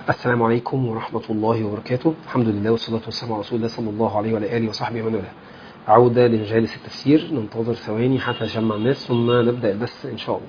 السلام عليكم ورحمة الله وبركاته الحمد لله والصلاة والسلام على رسول الله صلى الله عليه وعلى آله وصحبه ومن والاه عودة لمجالس التفسير ننتظر ثواني حتى نجمع الناس ثم نبدأ البث إن شاء الله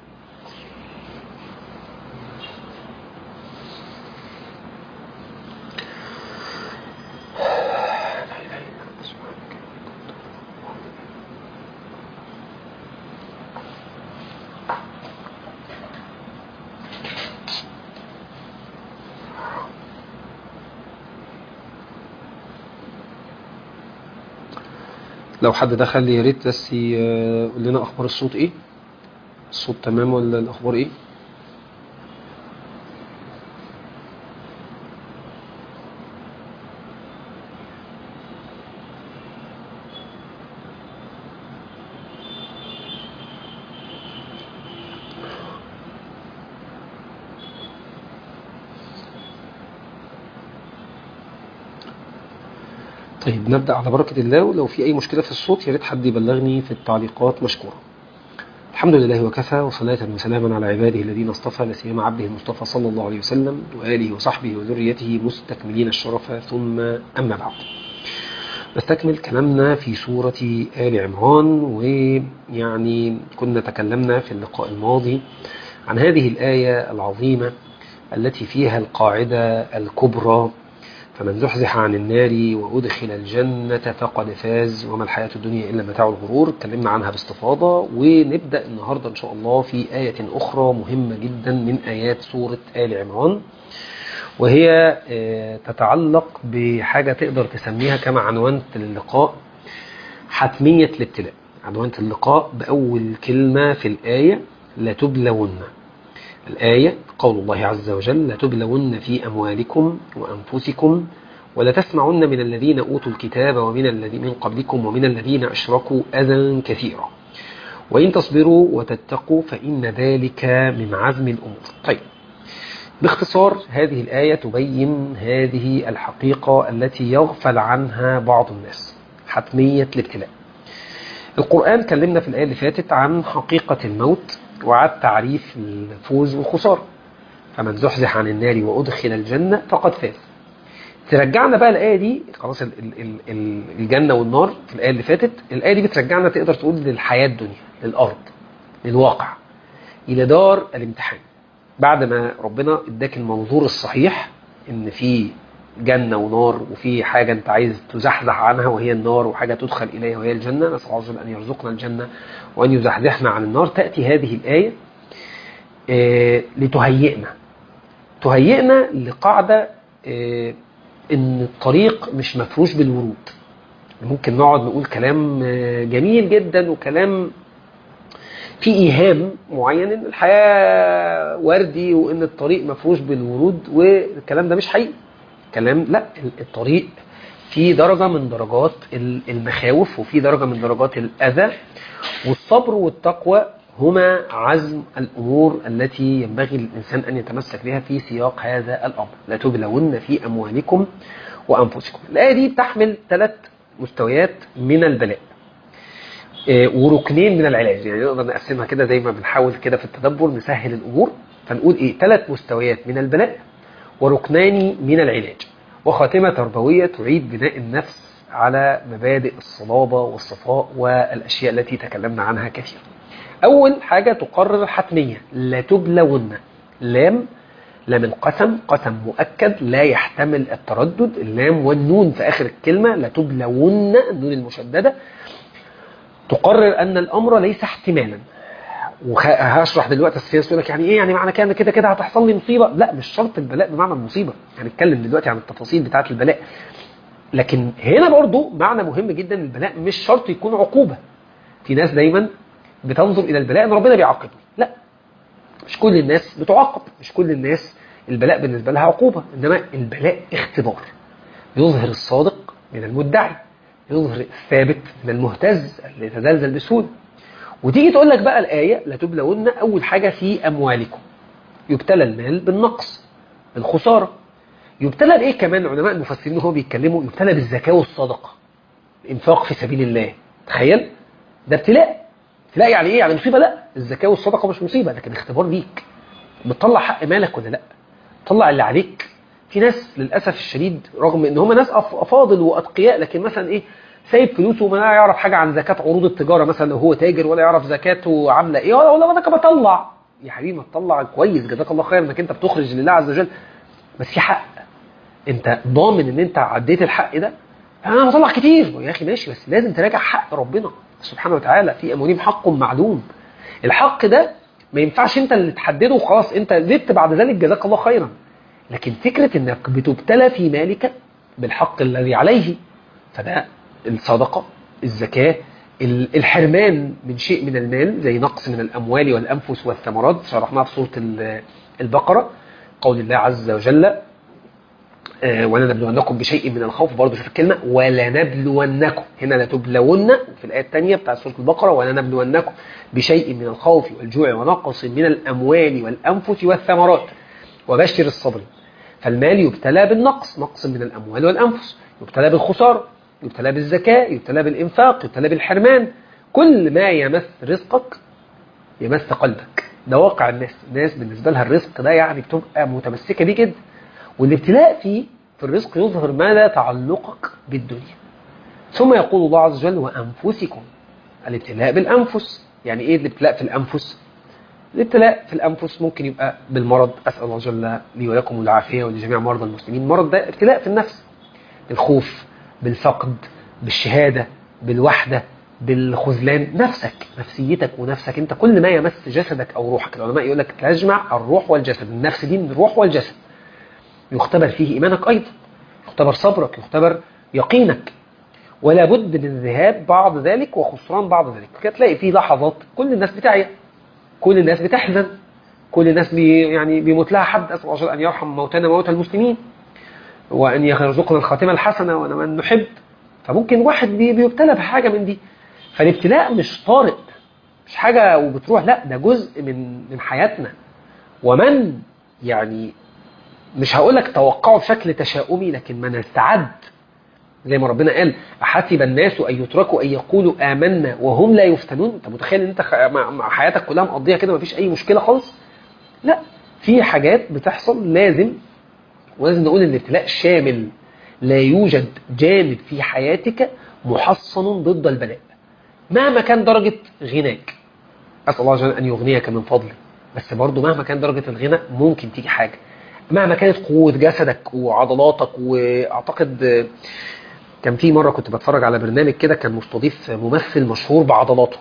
لو حد دخل يا ريت بس يقول لنا اخبار الصوت ايه الصوت تمام ولا الاخبار ايه طيب نبدأ على بركة الله ولو في أي مشكلة في الصوت يا ريت حد يبلغني في التعليقات مشكورا. الحمد لله وكفى وصلاة وسلاما على عباده الذين اصطفى لا سيما عبده المصطفى صلى الله عليه وسلم وآله وصحبه وذريته مستكملين الشرف ثم أما بعد. نستكمل كلامنا في سورة آل عمران ويعني كنا تكلمنا في اللقاء الماضي عن هذه الآية العظيمة التي فيها القاعدة الكبرى فمن زحزح عن النار وأدخل الجنة فقد فاز وما الحياة الدنيا إلا متاع الغرور اتكلمنا عنها باستفاضة ونبدأ النهاردة إن شاء الله في آية أخرى مهمة جدا من آيات سورة آل عمران وهي تتعلق بحاجة تقدر تسميها كما عنوانت اللقاء حتمية الابتلاء عنوانت اللقاء بأول كلمة في الآية لتبلون الآية قول الله عز وجل لتبلون في أموالكم وأنفسكم ولتسمعن من الذين أوتوا الكتاب ومن الذين من قبلكم ومن الذين أشركوا أذى كثيرا وإن تصبروا وتتقوا فإن ذلك من عزم الأمور طيب باختصار هذه الآية تبين هذه الحقيقة التي يغفل عنها بعض الناس حتمية الابتلاء القرآن كلمنا في الآية اللي فاتت عن حقيقة الموت وعد تعريف الفوز والخسارة فمن زحزح عن النار وأدخل الجنة فقد فاز ترجعنا بقى الآية دي خلاص ال ال ال الجنة والنار في الآية اللي فاتت الآية دي بترجعنا تقدر تقول للحياة الدنيا للأرض للواقع إلى دار الامتحان بعد ما ربنا اداك المنظور الصحيح ان في جنة ونار وفي حاجة انت عايز تزحزح عنها وهي النار وحاجة تدخل إليها وهي الجنة نسأل الله عز وجل أن يرزقنا الجنة وأن يزحزحنا عن النار تأتي هذه الآية آه لتهيئنا تهيئنا لقاعدة آه ان الطريق مش مفروش بالورود ممكن نقعد نقول كلام آه جميل جدا وكلام في ايهام معين ان الحياه وردي وان الطريق مفروش بالورود والكلام ده مش حقيقي كلام لا الطريق في درجه من درجات المخاوف وفي درجه من درجات الاذى والصبر والتقوى هما عزم الامور التي ينبغي للانسان ان يتمسك بها في سياق هذا الامر لا تبلون في اموالكم وانفسكم الايه دي بتحمل ثلاث مستويات من البلاء وركنين من العلاج يعني نقدر نقسمها كده زي ما بنحاول كده في التدبر نسهل الامور فنقول ايه ثلاث مستويات من البلاء وركنان من العلاج وخاتمه تربويه تعيد بناء النفس على مبادئ الصلابه والصفاء والاشياء التي تكلمنا عنها كثيرا. اول حاجه تقرر حتميه لا تبلون لام لام القسم قسم مؤكد لا يحتمل التردد اللام والنون في اخر الكلمه لا تبلون النون المشدده تقرر ان الامر ليس احتمالا وهشرح دلوقتي بس في ناس تقول لك يعني ايه يعني معنى كده كده كده هتحصل لي مصيبه لا مش شرط البلاء بمعنى المصيبه هنتكلم دلوقتي عن التفاصيل بتاعه البلاء لكن هنا برضو معنى مهم جدا البلاء مش شرط يكون عقوبه في ناس دايما بتنظر الى البلاء ان ربنا بيعاقبني لا مش كل الناس بتعاقب مش كل الناس البلاء بالنسبه لها عقوبه انما البلاء اختبار يظهر الصادق من المدعي يظهر الثابت من المهتز اللي يتزلزل بسهوله وتيجي تقول لك بقى الآية لتبلون أول حاجة في أموالكم يبتلى المال بالنقص بالخسارة يبتلى بإيه كمان علماء المفسرين هو بيتكلموا يبتلى بالزكاة والصدقة الإنفاق في سبيل الله تخيل ده ابتلاء ابتلاء يعني إيه يعني مصيبة لا الزكاة والصدقة مش مصيبة لكن اختبار ليك بتطلع حق مالك ولا لا طلع اللي عليك في ناس للاسف الشديد رغم ان هم ناس أف- افاضل واتقياء لكن مثلا ايه سايب فلوسه وما يعرف حاجه عن زكاه عروض التجاره مثلا لو هو تاجر ولا يعرف زكاته عامله ايه ولا ولا انا بطلع يا حبيبي ما تطلع كويس جزاك الله خير انك انت بتخرج لله عز وجل بس في حق انت ضامن ان انت عديت الحق ده انا بطلع كتير يا اخي ماشي بس لازم تراجع حق ربنا سبحانه وتعالى في اموالهم حق معلوم الحق ده ما ينفعش انت اللي تحدده وخلاص انت زدت بعد ذلك جزاك الله خيرا لكن فكرة انك بتبتلى في مالك بالحق الذي عليه فده الصدقة الزكاة ال- الحرمان من شيء من المال زي نقص من الأموال والأنفس والثمرات شرحناها في سورة ال- البقرة قول الله عز وجل آه، ولنبلونكم بشيء من الخوف برضه شوف الكلمة ولنبلونكم هنا لتبلون في الآية الثانية بتاع سورة البقرة ولنبلونكم بشيء من الخوف والجوع ونقص من الأموال والأنفس والثمرات وبشر الصبر فالمال يبتلى بالنقص نقص من الأموال والأنفس يبتلى بالخسارة يبتلى بالزكاة يبتلى بالإنفاق يبتلى بالحرمان كل ما يمس رزقك يمس قلبك ده واقع الناس الناس بالنسبة لها الرزق ده يعني بتبقى متمسكة بيه جدا والابتلاء فيه في الرزق يظهر مدى تعلقك بالدنيا ثم يقول الله عز وجل وأنفسكم الابتلاء بالأنفس يعني إيه الابتلاء في الأنفس الابتلاء في الأنفس ممكن يبقى بالمرض أسأل الله جل لي ولكم العافية ولجميع مرضى المسلمين المرض ده ابتلاء في النفس بالخوف بالفقد بالشهادة بالوحدة بالخذلان نفسك نفسيتك ونفسك انت كل ما يمس جسدك او روحك العلماء يقول لك تجمع الروح والجسد النفس دي من الروح والجسد يختبر فيه ايمانك ايضا يختبر صبرك يختبر يقينك ولا بد من ذهاب بعض ذلك وخسران بعض ذلك كده تلاقي في لحظات كل الناس بتعيا كل الناس بتحزن كل الناس بي يعني بيموت لها حد اسال الله ان يرحم موتانا موتى المسلمين وان يرزقنا الخاتمه الحسنه ونمن نحب فممكن واحد بي- بيبتلى بحاجه من دي فالابتلاء مش طارئ مش حاجه وبتروح لا ده جزء من من حياتنا ومن يعني مش هقول لك توقعه بشكل تشاؤمي لكن من استعد زي ما ربنا قال أحسب الناس أن يتركوا أن يقولوا آمنا وهم لا يفتنون أنت متخيل أن أنت خ- مع- مع حياتك كلها مقضيها كده مفيش أي مشكلة خالص لا في حاجات بتحصل لازم ولازم نقول ان الابتلاء شامل لا يوجد جانب في حياتك محصن ضد البلاء مهما كان درجة غناك أسأل الله جل أن يغنيك من فضله بس برضه مهما كان درجة الغنى ممكن تيجي حاجة مهما كانت قوة جسدك وعضلاتك وأعتقد آه، كان في مرة كنت بتفرج على برنامج كده كان مستضيف ممثل مشهور بعضلاته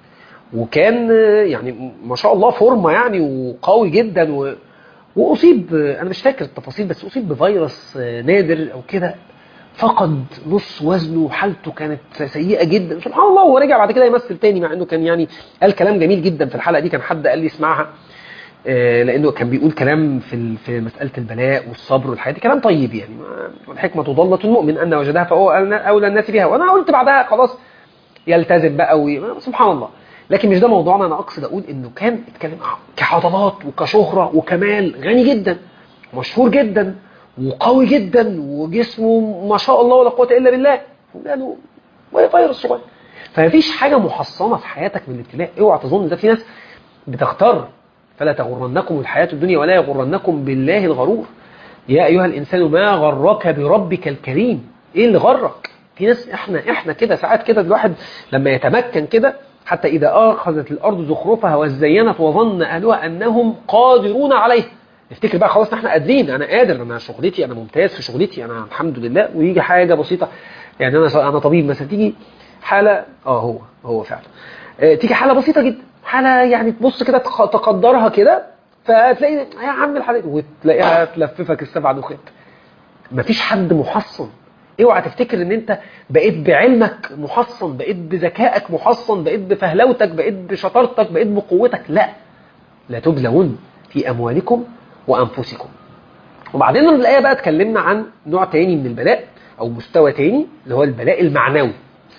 وكان آه، يعني ما شاء الله فورمة يعني وقوي جدا و... واصيب انا مش فاكر التفاصيل بس اصيب بفيروس نادر او كده فقد نص وزنه وحالته كانت سيئه جدا سبحان الله ورجع بعد كده يمثل تاني مع انه كان يعني قال كلام جميل جدا في الحلقه دي كان حد قال لي اسمعها آه، لانه كان بيقول كلام في ال- في مساله البلاء والصبر والحياه دي كلام طيب يعني ما- والحكمه ضاله المؤمن ان وجدها فهو اولى الناس بها وانا قلت بعدها خلاص يلتزم بقى وي... سبحان الله لكن مش ده موضوعنا انا اقصد اقول انه كان اتكلم كعضلات وكشهره وكمال غني جدا مشهور جدا وقوي جدا وجسمه ما شاء الله ولا قوه الا بالله وقالوا وهي فيروس صغير فمفيش حاجه محصنه في حياتك من الابتلاء اوعى تظن ده في ناس بتختار فلا تغرنكم الحياه الدنيا ولا يغرنكم بالله الغرور يا ايها الانسان ما غرك بربك الكريم ايه اللي غرك في ناس احنا احنا كده ساعات كده الواحد لما يتمكن كده حتى اذا اخذت الارض زخرفها وزينت وظن اهلها انهم قادرون عليها نفتكر بقى خلاص احنا قادرين انا قادر انا شغلتي انا ممتاز في شغلتي انا الحمد لله ويجي حاجه بسيطه يعني انا انا طبيب مثلا تيجي حاله اه هو هو فعلا آه، تيجي حاله بسيطه جدا حاله يعني تبص كده تق- تقدرها كده فتلاقي يا عم الحاله دي وتلاقيها تلففك السبع دخات مفيش حد محصن اوعى تفتكر ان انت بقيت بعلمك محصن بقيت بذكائك محصن بقيت بفهلوتك بقيت بشطارتك بقيت بقوتك لا لا تبلون في اموالكم وانفسكم وبعدين الآية بقى اتكلمنا عن نوع تاني من البلاء أو مستوى تاني اللي هو البلاء المعنوي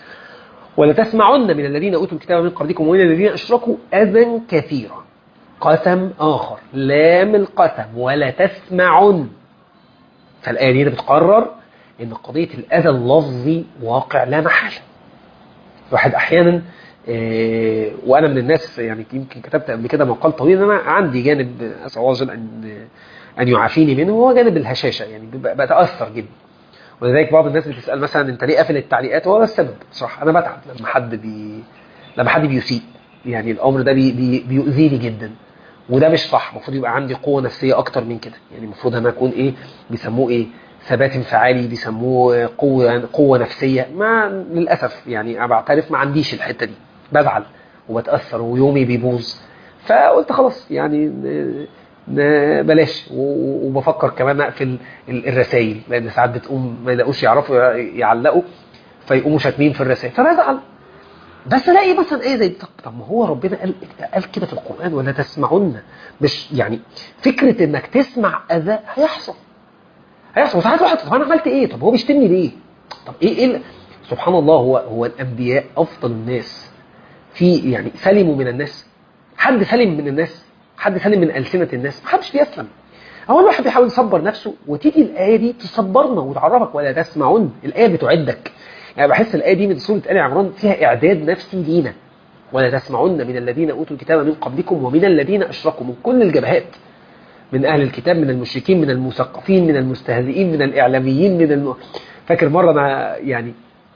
ولتسمعن من الذين أوتوا الكتاب من قبلكم ومن الذين أشركوا أذى كثيرا قسم آخر لام القسم ولا تسمعن فالآية دي بتقرر إن قضية الأذى اللفظي واقع لا محالة الواحد أحيانا آه، وأنا من الناس يعني يمكن كتبت قبل كده مقال طويل إن أنا عندي جانب أسأل الله عز وجل أن ان يعافيني منه هو جانب الهشاشه يعني ببقى- بتاثر جدا ولذلك بعض الناس بتسال مثلا انت ليه قافل التعليقات هو ده السبب بصراحه انا بتعب لما حد بي لما حد بيسيء يعني الامر ده بي... بي... بيؤذيني جدا وده مش صح المفروض يبقى عندي قوه نفسيه اكتر من كده يعني المفروض انا اكون ايه بيسموه ايه ثبات انفعالي بيسموه قوه قوه نفسيه ما للاسف يعني انا بعترف ما عنديش الحته دي بزعل وبتاثر ويومي بيبوظ فقلت خلاص يعني ن- ن- بلاش و- و- وبفكر كمان اقفل ال- الرسائل لان ساعات بتقوم ما يلاقوش يعرفوا يعلقوا فيقوموا شاتمين في الرسائل فبزعل بس الاقي مثلا ايه زي طب, طب ما هو ربنا قال قال كده في القران ولا تسمعن مش يعني فكره انك تسمع اذى هيحصل هيحصل وساعات واحد طب انا عملت ايه طب هو بيشتمني ليه طب ايه ايه ال- سبحان الله هو هو الانبياء افضل الناس في يعني سلموا من الناس حد سلم من الناس حد سلم من السنه الناس محدش بيسلم اول واحد بيحاول يصبر نفسه وتيجي الايه دي تصبرنا وتعرفك ولا تسمعون الايه بتعدك يعني بحس الايه دي من سوره ال عمران فيها اعداد نفسي لينا ولا تسمعن من الذين اوتوا الكتاب من قبلكم ومن الذين اشركوا من كل الجبهات من اهل الكتاب من المشركين من المثقفين من المستهزئين من الاعلاميين من الم... فاكر مره انا يعني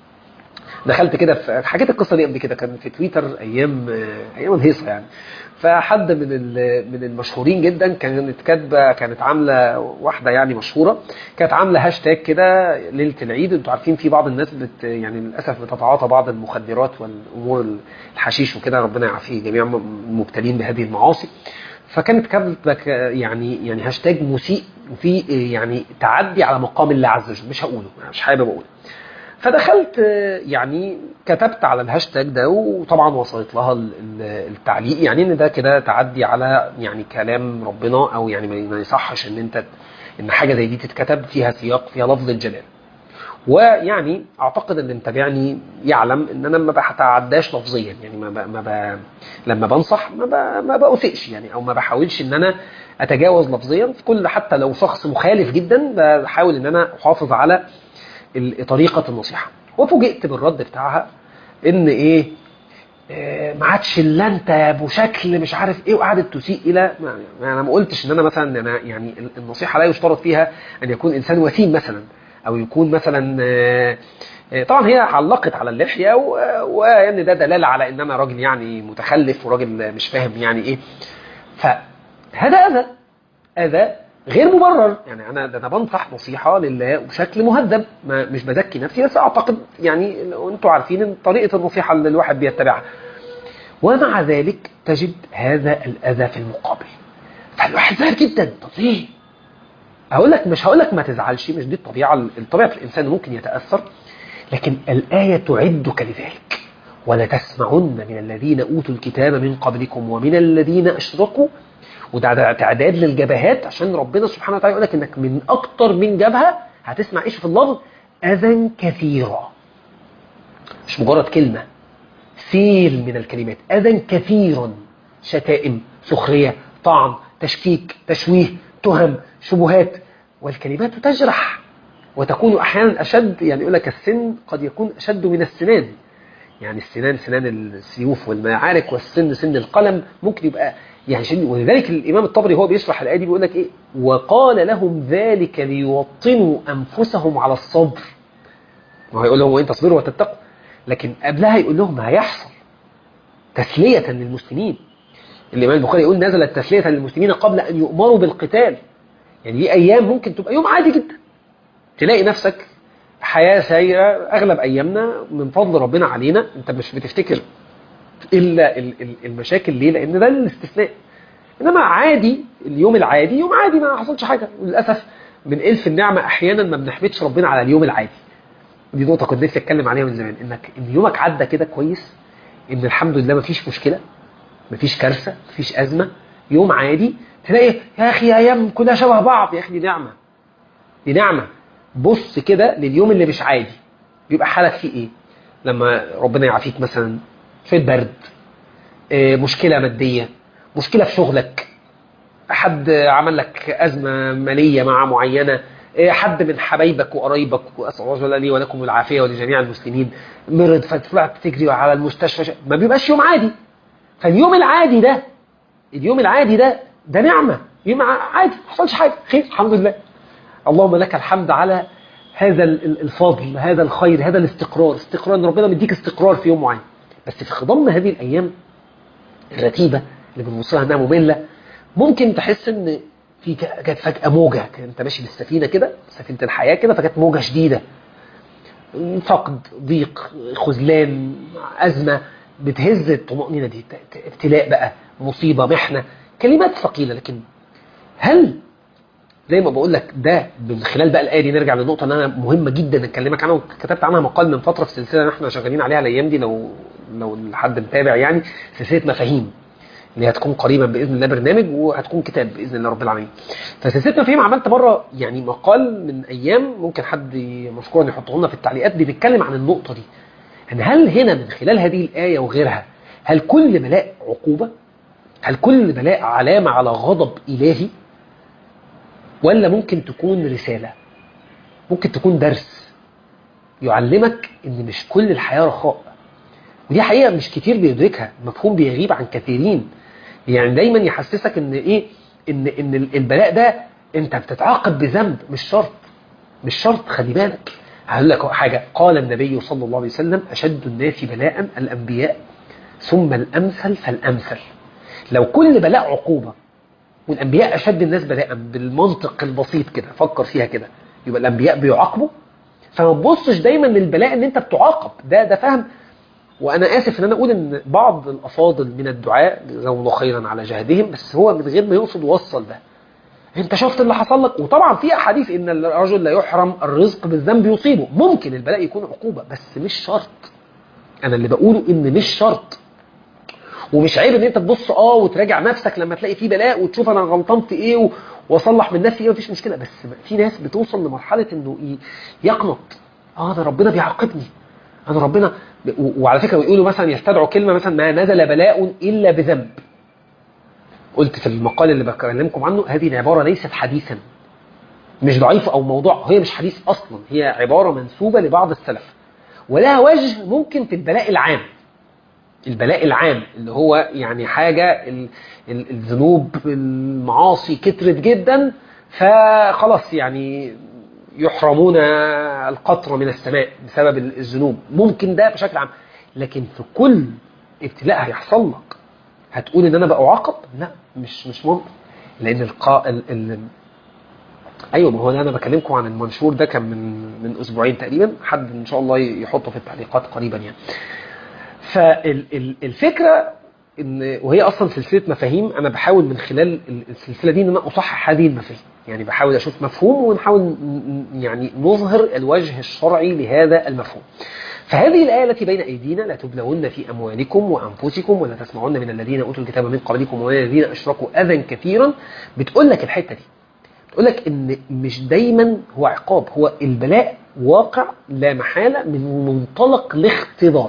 دخلت كده في حكيت القصه دي قبل كده كان في تويتر ايام ايام الهيصه يعني فحد من ال- من المشهورين جدا كانت كاتبه كانت عامله واحده يعني مشهوره كانت عامله هاشتاج كده ليله العيد انتوا عارفين في بعض الناس بت يعني للاسف بتتعاطى بعض المخدرات والامور الحشيش وكده ربنا يعافيه جميع المبتلين بهذه المعاصي فكانت كاتبه ك- يعني يعني هاشتاج مسيء وفي يعني تعدي على مقام الله عز وجل مش هقوله مش حابب اقوله فدخلت آه، يعني كتبت على الهاشتاج ده وطبعا وصلت لها ال- ال- التعليق يعني ان ده كده تعدي على يعني كلام ربنا او يعني ما- ما يصحش ان انت ان حاجه زي دي تتكتب فيها سياق فيها لفظ الجلال ويعني اعتقد ان اللي متابعني يعلم ان انا ما بتعداش لفظيا يعني ما ب... ما ب... لما بنصح ما ب... ما بأسئش يعني او ما بحاولش ان انا اتجاوز لفظيا في كل حتى لو شخص مخالف جدا بحاول ان انا احافظ على ال- طريقه النصيحه وفوجئت بالرد بتاعها ان ايه آه، ما عادش الا انت يا ابو شكل مش عارف ايه وقعدت تسيء الى ما ما انا ما قلتش ان انا مثلا انا يعني ال- النصيحه لا يشترط فيها ان يكون انسان وسيم مثلا او يكون مثلا آه، آه، طبعا هي علقت على اللحيه و- وان ده دلاله على ان انا راجل يعني متخلف وراجل مش فاهم يعني ايه فهذا اذى اذى غير مبرر يعني انا ده انا بنصح نصيحه لله بشكل مهذب ما مش بزكي نفسي بس اعتقد يعني لو انتوا عارفين ان طريقه النصيحه اللي الواحد بيتبعها ومع ذلك تجد هذا الاذى في المقابل فالواحد زعل جدا طب ليه؟ هقول لك مش هقول لك ما تزعلش مش دي الطبيعه الطبيعه في الانسان ممكن يتاثر لكن الايه تعدك لذلك ولا تسمعن من الذين اوتوا الكتاب من قبلكم ومن الذين اشركوا وده ده تعداد للجبهات عشان ربنا سبحانه وتعالى يقول لك انك من اكتر من جبهه هتسمع ايش في اللفظ اذى كثيرا مش مجرد كلمه سيل من الكلمات اذى كثيرا شتائم سخريه طعن تشكيك تشويه تهم شبهات والكلمات تجرح وتكون احيانا اشد يعني يقول لك السن قد يكون اشد من السنان يعني السنان سنان السيوف والمعارك والسن سن القلم ممكن يبقى يعني شديد ولذلك الامام الطبري هو بيشرح الايه دي بيقول لك ايه وقال لهم ذلك ليوطنوا انفسهم على الصبر ما هو يقول لهم وان تصبروا وتتقوا لكن قبلها يقول لهم هيحصل تسليه للمسلمين الامام البخاري يقول نزلت تسليه للمسلمين قبل ان يؤمروا بالقتال يعني دي ايام ممكن تبقى يوم عادي جدا تلاقي نفسك حياه سايره اغلب ايامنا من فضل ربنا علينا انت مش بتفتكر الا ال- ال- المشاكل ليه لان ده الاستثناء انما عادي اليوم العادي يوم عادي ما حصلش حاجه وللاسف من الف النعمه احيانا ما بنحمدش ربنا على اليوم العادي دي نقطه كنت نفسي اتكلم عليها من زمان انك ان يومك عدى كده كويس ان الحمد لله ما فيش مشكله ما فيش كارثه ما فيش ازمه يوم عادي تلاقي يا اخي ايام كلها شبه بعض يا اخي دي نعمه دي نعمه بص كده لليوم اللي مش عادي بيبقى حالك فيه ايه لما ربنا يعافيك مثلا شويه برد آه، مشكله ماديه مشكله في شغلك حد عمل لك ازمه ماليه مع معينه آه، حد من حبايبك وقرايبك واسال الله جل لي ولكم العافيه ولجميع المسلمين مرض فطلعت تجري على المستشفى ما بيبقاش يوم عادي فاليوم العادي ده اليوم العادي ده ده نعمه يبقى عادي ما حصلش حاجه خير الحمد لله اللهم لك الحمد على هذا ال- ال- الفضل هذا الخير هذا الاستقرار استقرار ان ربنا مديك استقرار في يوم معين بس في خضم هذه الايام الرتيبه اللي بنوصلها انها ممله ممكن تحس ان في ك- جت فجاه موجه كان انت ماشي بالسفينه كده سفينه الحياه كده فجت موجه شديده فقد ضيق خذلان أزمة بتهز الطمأنينة دي ت- ت- ابتلاء بقى مصيبة محنة كلمات ثقيلة لكن هل زي ما بقول لك ده من خلال بقى الآية دي نرجع للنقطة اللي أنا مهمة جدا أكلمك عنها وكتبت عنها مقال من فترة في سلسلة احنا شغالين عليها الأيام دي لو لو حد متابع يعني سلسلة مفاهيم اللي هتكون قريبا باذن الله برنامج وهتكون كتاب باذن الله رب العالمين. فسلسله مفاهيم عملت مره يعني مقال من ايام ممكن حد مشكور يحطه لنا في التعليقات دي بيتكلم عن النقطه دي. ان هل هنا من خلال هذه الايه وغيرها هل كل بلاء عقوبه؟ هل كل بلاء علامه على غضب الهي؟ ولا ممكن تكون رساله؟ ممكن تكون درس يعلمك ان مش كل الحياه رخاء. ودي حقيقه مش كتير بيدركها، مفهوم بيغيب عن كثيرين. يعني دايما يحسسك ان ايه ان ان البلاء ده انت بتتعاقب بذنب مش شرط مش شرط خلي بالك هقول لك حاجه قال النبي صلى الله عليه وسلم اشد الناس بلاء الانبياء ثم الامثل فالامثل لو كل بلاء عقوبه والانبياء اشد الناس بلاء بالمنطق البسيط كده فكر فيها كده يبقى الانبياء بيعاقبوا فما تبصش دايما للبلاء ان انت بتعاقب ده ده فهم وانا اسف ان انا اقول ان بعض الافاضل من الدعاء جزاهم الله خيرا على جهدهم بس هو من غير ما يقصد وصل ده انت شفت اللي حصل لك وطبعا في احاديث ان الرجل لا يحرم الرزق بالذنب يصيبه ممكن البلاء يكون عقوبه بس مش شرط انا اللي بقوله ان مش شرط ومش عيب ان انت تبص اه وتراجع نفسك لما تلاقي في بلاء وتشوف انا غلطان في ايه و- واصلح من نفسي ايه مفيش مشكله بس في ناس بتوصل لمرحله انه ي- يقنط اه ده ربنا بيعاقبني انا ربنا و- وعلى فكره بيقولوا مثلا يستدعوا كلمه مثلا ما نزل بلاء الا بذنب قلت في المقال اللي بكلمكم عنه هذه العباره ليست حديثا مش ضعيفه او موضوع هي مش حديث اصلا هي عباره منسوبه لبعض السلف ولها وجه ممكن في البلاء العام البلاء العام اللي هو يعني حاجة ال- ال- الذنوب المعاصي كترت جدا فخلاص يعني يحرمون القطر من السماء بسبب الذنوب ممكن ده بشكل عام لكن في كل ابتلاء هيحصل لك هتقول ان انا بعاقب لا مش مش ممكن لان القا ال... ال... ايوه ما هو انا بكلمكم عن المنشور ده كان من من اسبوعين تقريبا حد ان شاء الله يحطه في التعليقات قريبا يعني فالفكره ان وهي اصلا سلسله مفاهيم انا بحاول من خلال ال- السلسله دي ان انا اصحح هذه المفاهيم يعني بحاول اشوف مفهوم ونحاول ن- ن- يعني نظهر الوجه الشرعي لهذا المفهوم فهذه الآية التي بين أيدينا لا تبلون في أموالكم وأنفسكم ولا تسمعون من الذين أوتوا الكتاب من قبلكم ومن الذين أشركوا أذى كثيرا بتقول لك الحتة دي بتقول لك إن مش دايما هو عقاب هو البلاء واقع لا محالة من منطلق الاختبار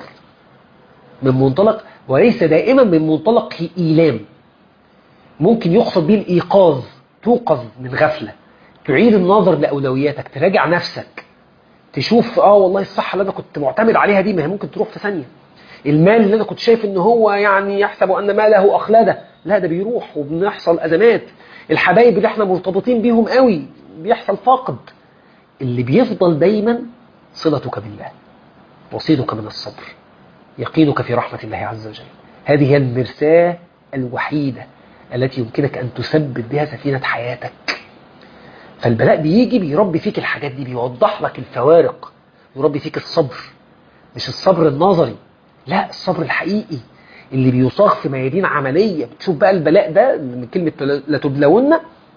من منطلق وليس دائما من منطلق إيلام ممكن يقصد به الإيقاظ توقظ من غفلة تعيد النظر لأولوياتك تراجع نفسك تشوف اه والله الصحة اللي أنا كنت معتمد عليها دي ما هي ممكن تروح في ثانية المال اللي أنا كنت شايف إن هو يعني يحسب أن ماله أخلده لا ده بيروح وبنحصل أزمات الحبايب اللي احنا مرتبطين بيهم قوي بيحصل فاقد اللي بيفضل دايما صلتك بالله وصيدك من الصبر يقينك في رحمة الله عز وجل هذه هي المرساة الوحيدة التي يمكنك أن تثبت بها سفينة حياتك فالبلاء بيجي بيربي فيك الحاجات دي بيوضح لك الفوارق يربي فيك الصبر مش الصبر النظري لا الصبر الحقيقي اللي بيصاغ في ميادين عملية بتشوف بقى البلاء ده من كلمة لتبلون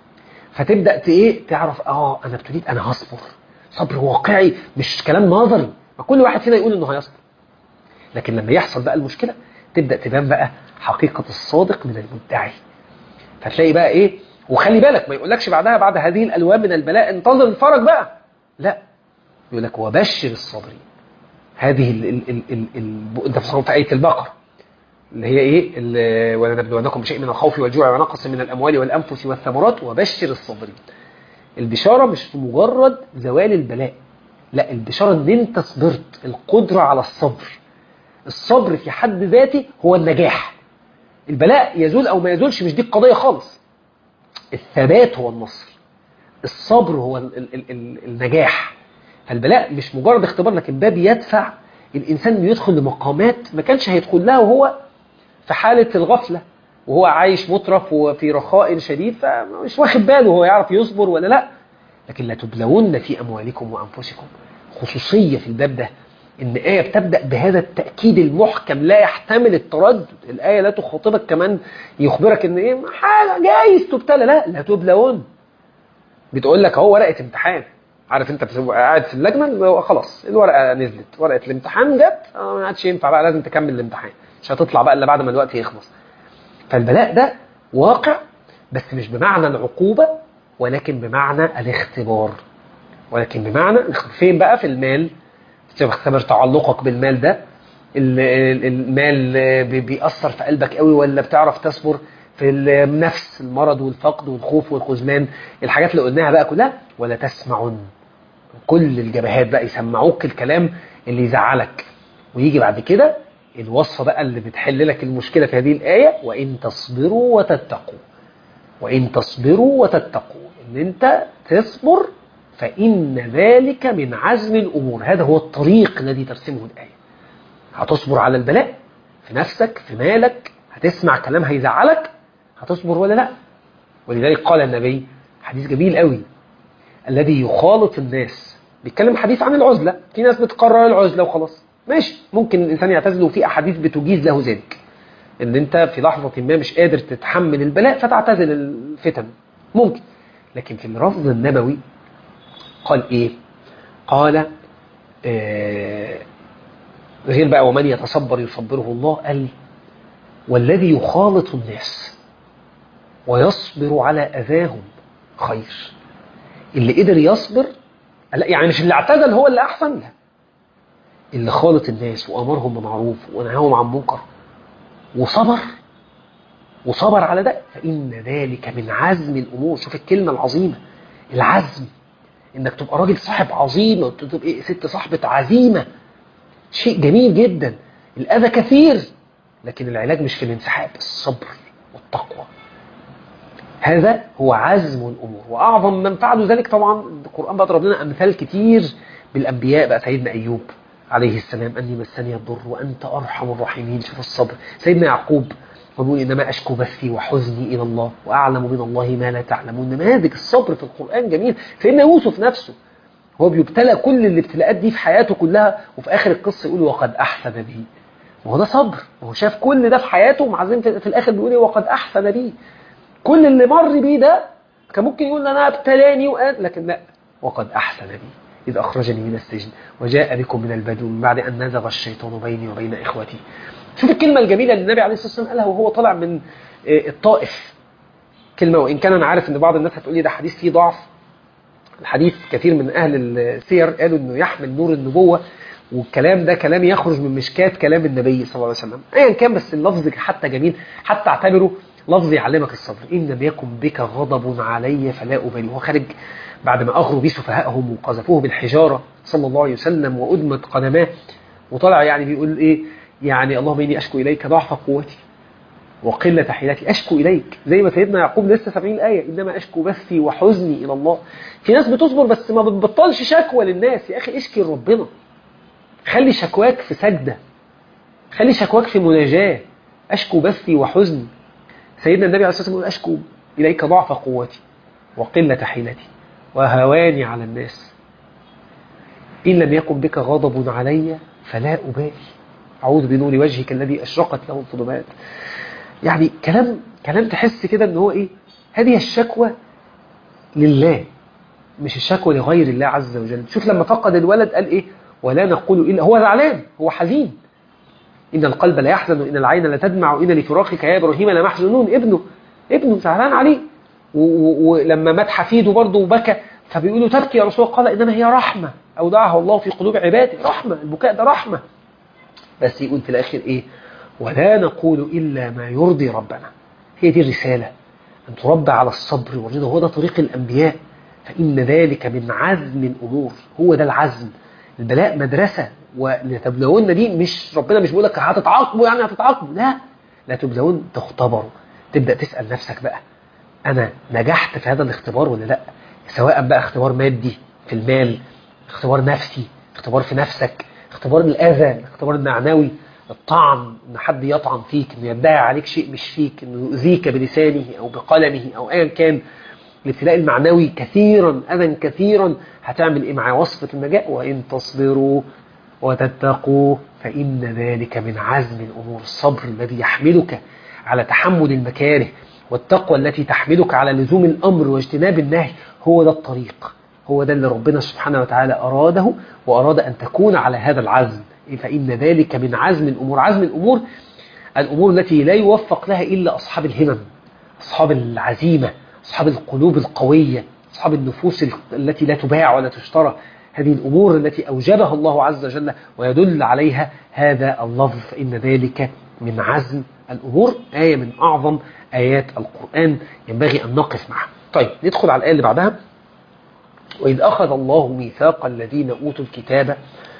فتبدأ ت- ايه تعرف اه انا ابتديت انا هصبر صبر واقعي مش كلام نظري ما كل واحد فينا يقول انه هيصبر لكن لما يحصل بقى المشكلة تبدأ تبان بقى حقيقة الصادق من المدعي فتلاقي بقى ايه وخلي بالك ما يقولكش بعدها بعد هذه الالوان من البلاء انتظر الفرج بقى لا يقول لك وبشر الصابرين هذه ال ال ال ال ال انت في آية البقرة اللي هي ايه ال- ولنبلونكم بشيء من الخوف والجوع ونقص من الاموال والانفس والثمرات وبشر الصابرين البشارة مش في مجرد زوال البلاء لا البشارة ان انت صبرت القدرة على الصبر الصبر في حد ذاته هو النجاح البلاء يزول او ما يزولش مش دي القضية خالص الثبات هو النصر الصبر هو ال ال ال ال النجاح فالبلاء مش مجرد اختبار لكن ده بيدفع الإنسان إنه يدخل لمقامات ما كانش هيدخل لها وهو في حالة الغفلة وهو عايش مترف وفي رخاء شديد فمش واخد باله هو يعرف يصبر ولا لا لكن لا تبلون في أموالكم وأنفسكم خصوصية في الباب ده إن آية بتبدأ بهذا التأكيد المحكم لا يحتمل التردد الآية لا تخاطبك كمان يخبرك إن إيه حاجة جايز تبتلى لا لا تبلون بتقول لك اهو ورقة امتحان عارف انت بتبقى قاعد في اللجنة خلاص الورقة نزلت ورقة الامتحان جت اه ما عادش ينفع بقى لازم تكمل الامتحان مش هتطلع بقى الا بعد ما الوقت يخلص فالبلاء ده واقع بس مش بمعنى العقوبة ولكن بمعنى الاختبار ولكن بمعنى فين بقى في المال تختبر تعلقك بالمال ده المال بيأثر في قلبك قوي ولا بتعرف تصبر في النفس المرض والفقد والخوف والخذلان الحاجات اللي قلناها بقى كلها ولا تسمعن كل الجبهات بقى يسمعوك الكلام اللي يزعلك ويجي بعد كده الوصفة بقى اللي بتحل لك المشكلة في هذه الآية وإن تصبروا وتتقوا وإن تصبروا وتتقوا إن أنت تصبر فإن ذلك من عزم الأمور هذا هو الطريق الذي ترسمه الآية هتصبر على البلاء في نفسك في مالك هتسمع كلام هيزعلك هتصبر ولا لا ولذلك قال النبي حديث جميل قوي الذي يخالط الناس بيتكلم حديث عن العزلة في ناس بتقرر العزلة وخلاص ماشي ممكن الإنسان يعتزل وفي أحاديث بتجيز له ذلك إن أنت في لحظة ما مش قادر تتحمل البلاء فتعتزل الفتن ممكن لكن في اللفظ النبوي قال إيه قال آه غير بقى ومن يتصبر يصبره الله قال والذي يخالط الناس ويصبر على أذاهم خير اللي قدر يصبر يعني مش اللي اعتزل هو اللي أحسن لا اللي خالط الناس وأمرهم بمعروف ونهاهم عن منكر وصبر وصبر على ده فإن ذلك من عزم الأمور شوف الكلمة العظيمة العزم إنك تبقى راجل صاحب عظيم وتبقى ست صاحبة عزيمة شيء جميل جدا الأذى كثير لكن العلاج مش في الانسحاب الصبر والتقوى هذا هو عزم الأمور وأعظم من فعلوا ذلك طبعا القرآن بقى ضرب لنا أمثال كتير بالأنبياء بقى سيدنا أيوب عليه السلام أني مسني الضر وأنت أرحم الراحمين شوف الصبر سيدنا يعقوب ويقول إنما أشكو بثي وحزني إلى الله وأعلم من الله ما لا تعلمون نماذج الصبر في القرآن جميل سيدنا يوسف نفسه هو بيبتلى كل الابتلاءات دي في حياته كلها وفي آخر القصة يقول وقد أحسن به وهو ده صبر وهو شاف كل ده في حياته ومعزين في الآخر بيقول ايه وقد أحسن به كل اللي مر بيه ده كان ممكن يقول أنا ابتلاني وقال لكن لا وقد أحسن بي إذ أخرجني من السجن وجاء بكم من البدو من بعد أن نزغ الشيطان بيني وبين إخوتي شوف الكلمة الجميلة اللي النبي عليه الصلاة والسلام قالها وهو طالع من الطائف كلمة وإن كان أنا عارف أن بعض الناس هتقول لي ده حديث فيه ضعف الحديث كثير من أهل السير قالوا أنه يحمل نور النبوة والكلام ده كلام يخرج من مشكات كلام النبي صلى الله عليه وسلم ايا كان بس اللفظ حتى جميل حتى اعتبره لفظ يعلمك الصبر ان لم يكن بك غضب علي فلا ابالي هو خارج بعد ما اغروا بيه سفهائهم وقذفوه بالحجاره صلى الله عليه وسلم وادمت قدماه وطلع يعني بيقول ايه يعني اللهم اني اشكو اليك ضعف قوتي وقلة حيلتي أشكو إليك زي ما سيدنا يعقوب لسه سامعين الآية إنما أشكو بثي وحزني إلى الله في ناس بتصبر بس ما بتبطلش شكوى للناس يا أخي اشكي لربنا خلي شكواك في سجدة خلي شكواك في مناجاة أشكو بثي وحزني سيدنا النبي عليه الصلاة والسلام يقول أشكو إليك ضعف قوتي وقلة حيلتي وهواني على الناس إن لم يكن بك غضب علي فلا أبالي أعوذ بنور وجهك الذي أشرقت له الظلمات يعني كلام كلام تحس كده ان هو ايه هذه الشكوى لله مش الشكوى لغير الله عز وجل شوف لما فقد الولد قال ايه ولا نقول الا هو زعلان هو حزين ان القلب لا يحزن وان العين لا تدمع وان لفراقك يا ابراهيم لمحزونون ابنه ابنه زعلان عليه ولما مات حفيده برضه وبكى فبيقولوا تبكي يا رسول الله قال انما هي رحمه اودعها الله في قلوب عباده رحمه البكاء ده رحمه بس يقول في الاخر ايه ولا نقول إلا ما يرضي ربنا هي دي الرسالة أن تربى على الصبر والرضا هو ده طريق الأنبياء فإن ذلك من عزم الأمور هو ده العزم البلاء مدرسة ولتبلون دي مش ربنا مش بيقول لك هتتعاقبوا يعني هتتعاقبوا لا لا تبلون تختبروا تبدأ تسأل نفسك بقى أنا نجحت في هذا الاختبار ولا لا سواء بقى اختبار مادي في المال اختبار نفسي اختبار في نفسك اختبار الأذى اختبار المعنوي الطعن ان حد يطعن فيك انه يدعي عليك شيء مش فيك انه يؤذيك بلسانه او بقلمه او ايا كان الابتلاء المعنوي كثيرا اذى كثيرا هتعمل ايه مع وصفة النجاة وان تصبروا وتتقوا فإن ذلك من عزم الأمور الصبر الذي يحملك على تحمل المكاره والتقوى التي تحملك على لزوم الأمر واجتناب النهي هو ده الطريق هو ده اللي ربنا سبحانه وتعالى أراده وأراد أن تكون على هذا العزم فإن ذلك من عزم الأمور عزم الأمور الأمور التي لا يوفق لها إلا أصحاب الهمم أصحاب العزيمة أصحاب القلوب القوية أصحاب النفوس التي لا تباع ولا تشترى هذه الأمور التي أوجبها الله عز وجل ويدل عليها هذا اللفظ فإن ذلك من عزم الأمور آية من أعظم آيات القرآن ينبغي أن نقف معها طيب ندخل على الآية اللي بعدها وإذ أخذ الله ميثاق الذين أوتوا الكتاب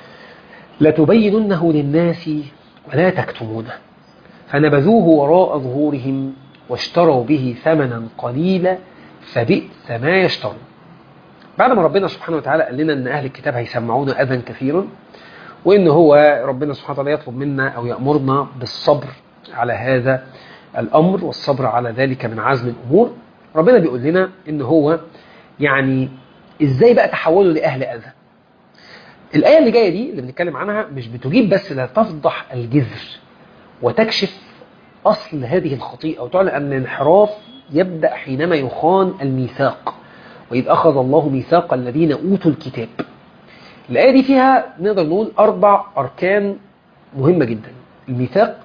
لتبيننه للناس ولا تكتمونه فنبذوه وراء ظهورهم واشتروا به ثمنا قليلا فبئس ما يشترون بعد ما ربنا سبحانه وتعالى قال لنا ان اهل الكتاب هيسمعونا اذى كثيرا وان هو ربنا سبحانه وتعالى يطلب منا او يامرنا بالصبر على هذا الامر والصبر على ذلك من عزم الامور ربنا بيقول لنا ان هو يعني ازاي بقى تحولوا لاهل اذى الايه اللي جايه دي اللي بنتكلم عنها مش بتجيب بس لا تفضح الجذر وتكشف اصل هذه الخطيئه وتعلن ان الانحراف يبدا حينما يخان الميثاق وإذ أخذ الله ميثاق الذين أوتوا الكتاب الآية دي فيها نقدر نقول أربع أركان مهمة جدا الميثاق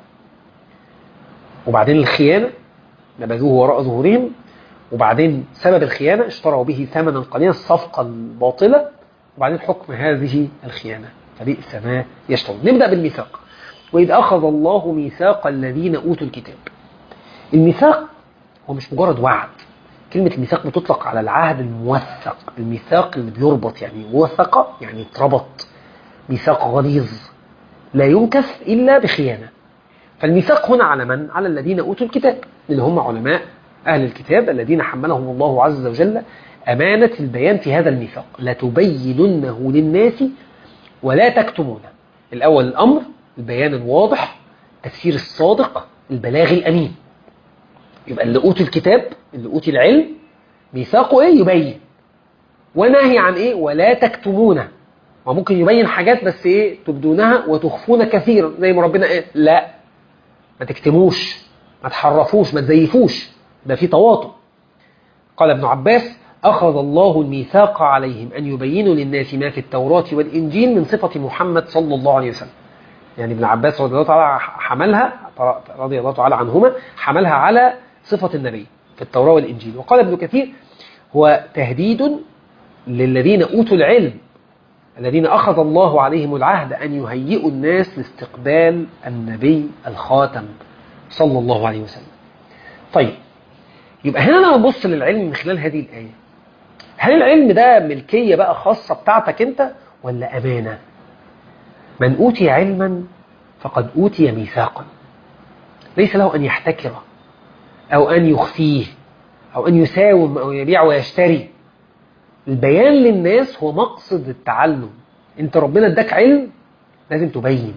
وبعدين الخيانة نبذوه وراء ظهورهم وبعدين سبب الخيانة اشتروا به ثمنا قليلا الصفقة الباطلة وبعدين حكم هذه الخيانة فبئس ما يشترون نبدأ بالميثاق وإذ أخذ الله ميثاق الذين أوتوا الكتاب الميثاق هو مش مجرد وعد كلمة الميثاق بتطلق على العهد الموثق الميثاق اللي بيربط يعني وثق يعني اتربط ميثاق غليظ لا ينكث إلا بخيانة فالميثاق هنا على من؟ على الذين أوتوا الكتاب اللي هم علماء أهل الكتاب الذين حملهم الله عز وجل أمانة البيان في هذا الميثاق لتبيننه للناس ولا تكتمونه الأول الأمر البيان الواضح تفسير الصادق البلاغ الأمين يبقى اللي أوتي الكتاب اللي أوتي العلم ميثاقه إيه يبين ونهي عن إيه ولا تكتمونه وممكن يبين حاجات بس إيه تبدونها وتخفون كثيرا زي ما ربنا إيه لا ما تكتموش ما تحرفوش ما تزيفوش ده في تواطؤ قال ابن عباس أخذ الله الميثاق عليهم أن يبينوا للناس ما في التوراة والإنجيل من صفة محمد صلى الله عليه وسلم يعني ابن عباس رضي الله تعالى حملها رضي الله تعالى عنهما حملها على صفة النبي في التوراة والإنجيل وقال ابن كثير هو تهديد للذين أوتوا العلم الذين أخذ الله عليهم العهد أن يهيئوا الناس لاستقبال النبي الخاتم صلى الله عليه وسلم طيب يبقى هنا أنا ببص للعلم من خلال هذه الآية هل العلم ده ملكية بقى خاصة بتاعتك أنت ولا أمانة من أوتي علما فقد أوتي ميثاقا ليس له أن يحتكره أو أن يخفيه أو أن يساوم أو يبيع ويشتري البيان للناس هو مقصد التعلم انت ربنا اداك علم لازم تبين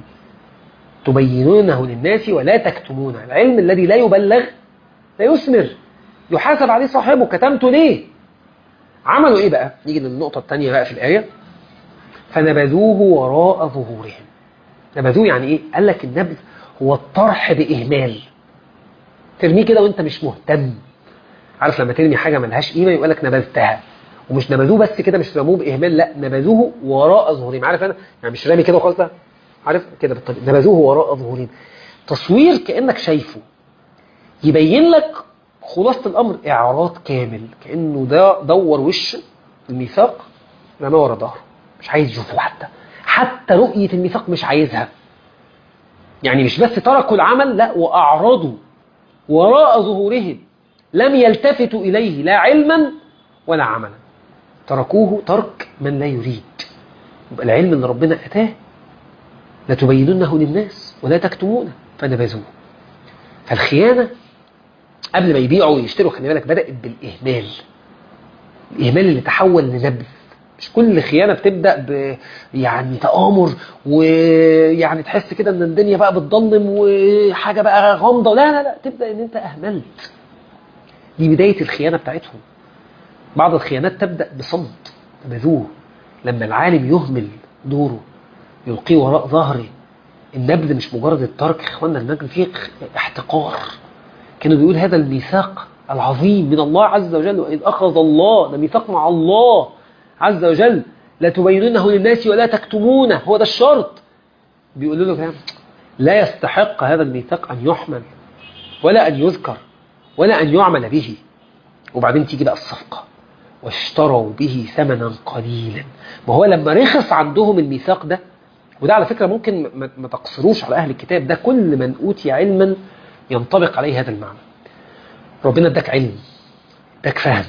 تبينونه للناس ولا تكتمونه العلم الذي لا يبلغ لا يثمر يحاسب عليه صاحبه كتمته ليه عملوا ايه بقى نيجي للنقطة الثانية بقى في الآية فنبذوه وراء ظهورهم نبذوه يعني ايه قال لك النبذ هو الطرح بإهمال ترميه كده وانت مش مهتم عارف لما ترمي حاجة ملهاش قيمة يقول لك نبذتها ومش نبذوه بس كده مش رموه بإهمال لا نبذوه وراء ظهورهم عارف انا يعني مش رامي كده وخلاص لا عارف كده بالطريقة نبذوه وراء ظهورهم تصوير كأنك شايفه يبين لك خلاصة الأمر إعراض كامل كأنه ده دور وش الميثاق رماه ورا ظهره مش عايز يشوفه حتى حتى رؤية الميثاق مش عايزها يعني مش بس تركوا العمل لا وأعرضوا وراء ظهورهم لم يلتفتوا إليه لا علما ولا عملا تركوه ترك من لا يريد يبقى العلم اللي ربنا أتاه لتبيننه للناس ولا تكتمونه فنبذوه فالخيانة قبل ما يبيعوا ويشتروا خلي بالك بدأت بالإهمال الإهمال اللي تحول لنبذ مش كل خيانة بتبدأ ب يعني تآمر ويعني تحس كده ان الدنيا بقى بتضلم وحاجة بقى غامضة لا لا لا تبدأ ان انت أهملت دي بداية الخيانة بتاعتهم بعض الخيانات تبدأ بصمت بذوه لما العالم يهمل دوره يلقيه وراء ظهره النبذ مش مجرد الترك يا اخوانا النبذ فيه احتقار كانوا بيقول هذا الميثاق العظيم من الله عز وجل وإذ أخذ الله ده ميثاق مع الله عز وجل لا تبينونه للناس ولا تكتمونه هو ده الشرط بيقولوا له كلام لا يستحق هذا الميثاق أن يحمل ولا أن يذكر ولا أن يعمل به وبعدين تيجي بقى الصفقة واشتروا به ثمنا قليلا ما هو لما رخص عندهم الميثاق ده وده على فكرة ممكن ما تقصروش على أهل الكتاب ده كل من أوتي علما ينطبق عليه هذا المعنى ربنا اداك علم اداك فهم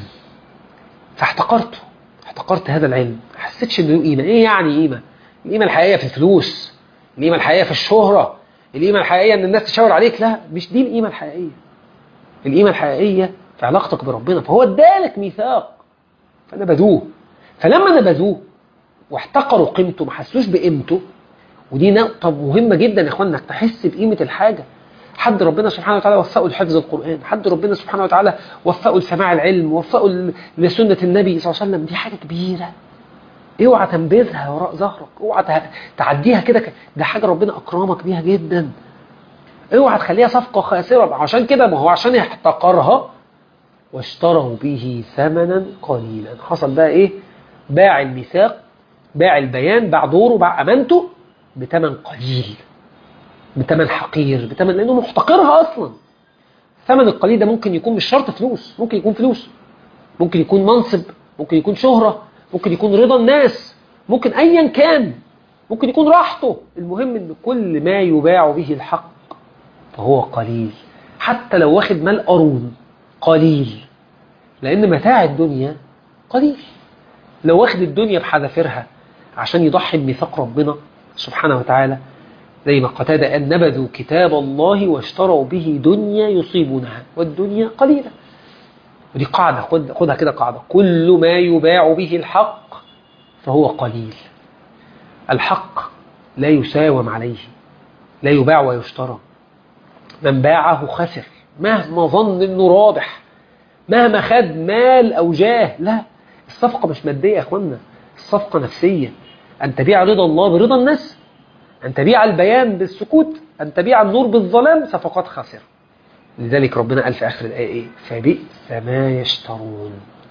فاحتقرته احتقرت هذا العلم ما حسيتش انه له قيمه ايه يعني قيمه القيمه الحقيقيه في الفلوس القيمه الحقيقيه في الشهره القيمه الحقيقيه ان الناس تشاور عليك لا مش دي القيمه الحقيقيه القيمه الحقيقيه في علاقتك بربنا فهو ادالك ميثاق فنبذوه فلما نبذوه واحتقروا قيمته ما حسوش بقيمته ودي نقطة مهمة جدا يا اخوان انك تحس بقيمة الحاجة حد ربنا سبحانه وتعالى وفقه لحفظ القرآن حد ربنا سبحانه وتعالى وفقه لسماع العلم وفقه لسنة النبي صلى الله عليه وسلم دي حاجة كبيرة اوعى تنبذها وراء ظهرك اوعى تعديها كده ده حاجة ربنا أكرمك بيها جدا اوعى تخليها صفقة خاسرة عشان كده ما هو عشان احتقرها واشتروا به ثمنا قليلا حصل بقى ايه باع الميثاق باع البيان باع دوره باع امانته بثمن قليل بثمن حقير بثمن لانه محتقرها اصلا الثمن القليل ده ممكن يكون مش شرط فلوس ممكن يكون فلوس ممكن يكون منصب ممكن يكون شهرة ممكن يكون رضا الناس ممكن ايا كان ممكن يكون راحته المهم ان كل ما يباع به الحق فهو قليل حتى لو واخد مال قارون قليل لان متاع الدنيا قليل لو واخد الدنيا بحذافيرها عشان يضحي بميثاق ربنا سبحانه وتعالى زي ما قتادة قال نبذوا كتاب الله واشتروا به دنيا يصيبونها والدنيا قليلة ودي قاعدة خد خدها كده قاعدة كل ما يباع به الحق فهو قليل الحق لا يساوم عليه لا يباع ويشترى من باعه خسر مهما ظن انه رابح مهما خد مال او جاه لا الصفقة مش مادية يا اخوانا الصفقة نفسية أن تبيع رضا الله برضا الناس أن تبيع البيان بالسكوت أن تبيع النور بالظلام صفقات خاسرة لذلك ربنا قال في آخر الآية إيه فبئس ما يشترون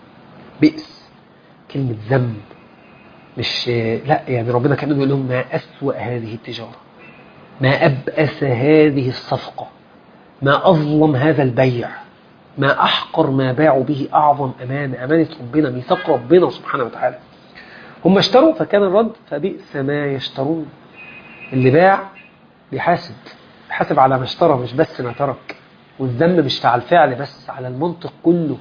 بئس كلمة ذنب مش لا يعني ربنا كان بيقول لهم ما أسوأ هذه التجارة ما أبأس هذه الصفقة ما أظلم هذا البيع ما أحقر ما باعوا به أعظم أمانة أمانة ربنا ميثاق ربنا سبحانه وتعالى هم اشتروا فكان الرد فبئس ما يشترون اللي باع بيحاسب بيحاسب على ما اشترى مش بس ما ترك والذنب مش على الفعل بس على المنطق كله